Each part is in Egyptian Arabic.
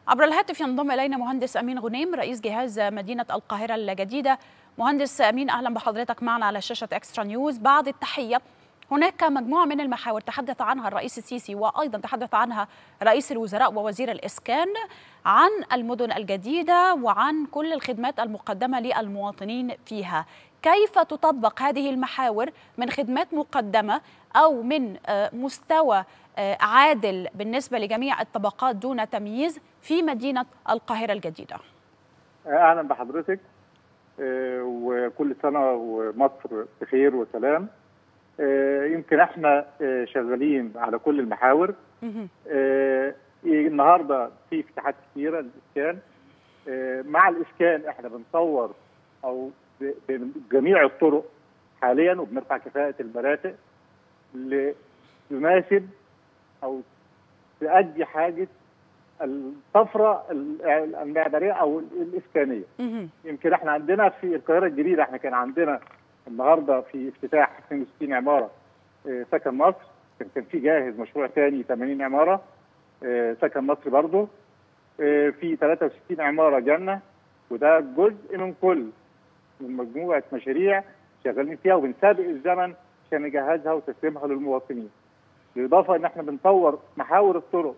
عبر الهاتف ينضم الينا مهندس امين غنيم رئيس جهاز مدينه القاهره الجديده مهندس امين اهلا بحضرتك معنا على شاشه اكسترا نيوز بعد التحيه هناك مجموعه من المحاور تحدث عنها الرئيس السيسي وايضا تحدث عنها رئيس الوزراء ووزير الاسكان عن المدن الجديده وعن كل الخدمات المقدمه للمواطنين فيها كيف تطبق هذه المحاور من خدمات مقدمه او من مستوى عادل بالنسبه لجميع الطبقات دون تمييز في مدينه القاهره الجديده. اهلا بحضرتك وكل سنه ومصر بخير وسلام. يمكن احنا شغالين على كل المحاور. النهارده في افتتاحات كثيره للاسكان. مع الاسكان احنا بنصور او بجميع الطرق حاليا وبنرفع كفاءه المرافق لتناسب او تؤدي حاجه الطفره المعماريه او الاسكانيه. يمكن احنا عندنا في القاهره الجديده احنا كان عندنا النهارده في افتتاح 62 عماره سكن مصر كان في جاهز مشروع ثاني 80 عماره سكن مصر برضه في 63 عماره جنه وده جزء من كل من مجموعه مشاريع شغالين فيها وبنسابق الزمن عشان نجهزها وتسليمها للمواطنين. بالاضافه ان احنا بنطور محاور الطرق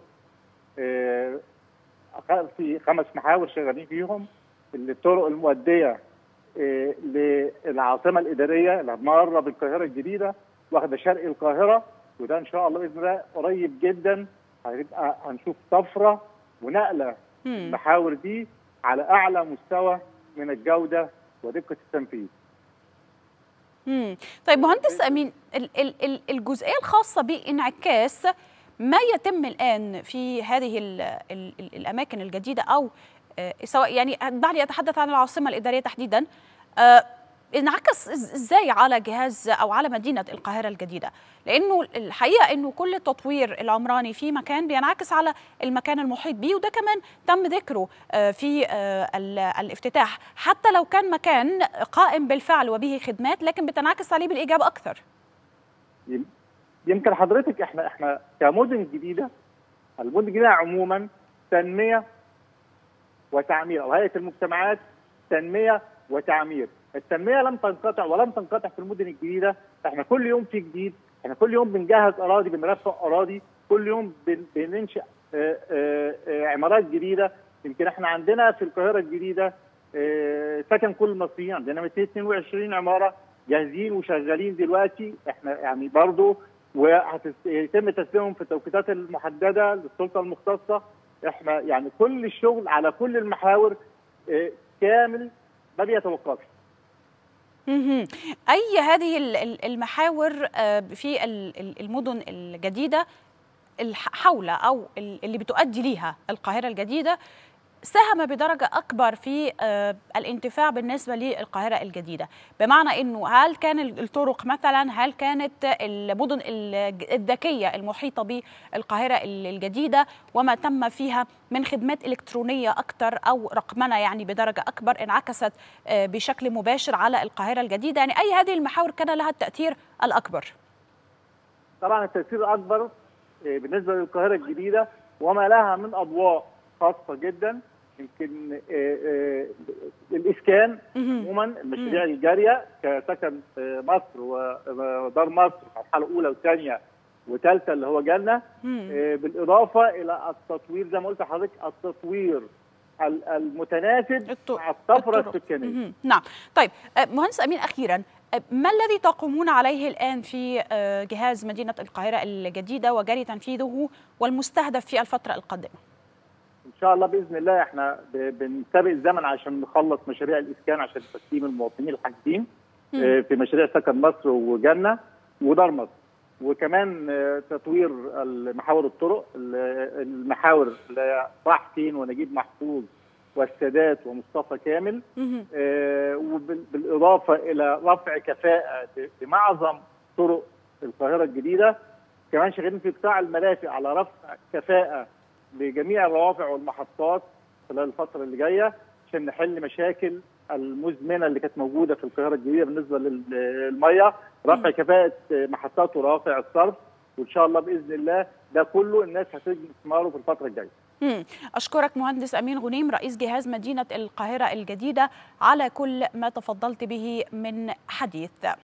في خمس محاور شغالين فيهم الطرق المؤديه للعاصمه الاداريه اللي هتمرر بالقاهره الجديده واخده شرق القاهره وده ان شاء الله باذن الله قريب جدا هيبقى هنشوف طفره ونقله المحاور دي على اعلى مستوى من الجوده ودقه التنفيذ. امم طيب مهندس امين الجزئيه الخاصه بانعكاس ما يتم الان في هذه ال ال الاماكن الجديده او سواء يعني دعني اتحدث عن العاصمه الاداريه تحديدا انعكس ازاي على جهاز او على مدينه القاهره الجديده لانه الحقيقه انه كل التطوير العمراني في مكان بينعكس على المكان المحيط به وده كمان تم ذكره في الافتتاح حتى لو كان مكان قائم بالفعل وبه خدمات لكن بتنعكس عليه بالايجاب اكثر يمكن حضرتك احنا احنا كمدن جديده المدن الجديده عموما تنميه وتعمير او هيئه المجتمعات تنميه وتعمير التنميه لم تنقطع ولم تنقطع في المدن الجديده احنا كل يوم في جديد احنا كل يوم بنجهز اراضي بنرفق اراضي كل يوم بننشا اه اه اه عمارات جديده يمكن احنا عندنا في القاهره الجديده سكن كل المصريين عندنا 222 عماره جاهزين وشغالين دلوقتي احنا يعني برضه وهيتم تسليمهم في التوقيتات المحدده للسلطه المختصه احنا يعني كل الشغل على كل المحاور كامل ما بيتوقفش اي هذه المحاور في المدن الجديده الحول او اللي بتؤدي ليها القاهره الجديده ساهم بدرجه اكبر في الانتفاع بالنسبه للقاهره الجديده بمعنى انه هل كان الطرق مثلا هل كانت المدن الذكيه المحيطه بالقاهره الجديده وما تم فيها من خدمات الكترونيه اكثر او رقمنه يعني بدرجه اكبر انعكست بشكل مباشر على القاهره الجديده يعني اي هذه المحاور كان لها التاثير الاكبر طبعا التاثير الاكبر بالنسبه للقاهره الجديده وما لها من اضواء خاصه جدا يمكن الاسكان عموما المشاريع الجاريه كسكن مصر ودار مصر المرحله الاولى والثانيه وثالثه اللي هو جنه بالاضافه الى التطوير زي ما قلت لحضرتك التطوير المتناسب مع الطفره السكانيه نعم طيب مهندس امين اخيرا ما الذي تقومون عليه الان في جهاز مدينه القاهره الجديده وجري تنفيذه والمستهدف في الفتره القادمه ان شاء الله باذن الله احنا بنسابق الزمن عشان نخلص مشاريع الاسكان عشان تسليم المواطنين الحاجزين في مشاريع سكن مصر وجنه ودار مصر وكمان تطوير محاور الطرق المحاور طه ونجيب محفوظ والسادات ومصطفى كامل وبالاضافه الى رفع كفاءه لمعظم طرق القاهره الجديده كمان شغالين في قطاع المرافق على رفع كفاءه لجميع الروافع والمحطات خلال الفتره اللي جايه عشان نحل مشاكل المزمنه اللي كانت موجوده في القاهره الجديده بالنسبه للميه رفع كفاءه محطات وروافع الصرف وان شاء الله باذن الله ده كله الناس هتجني ثماره في الفتره الجايه مم. أشكرك مهندس أمين غنيم رئيس جهاز مدينة القاهرة الجديدة على كل ما تفضلت به من حديث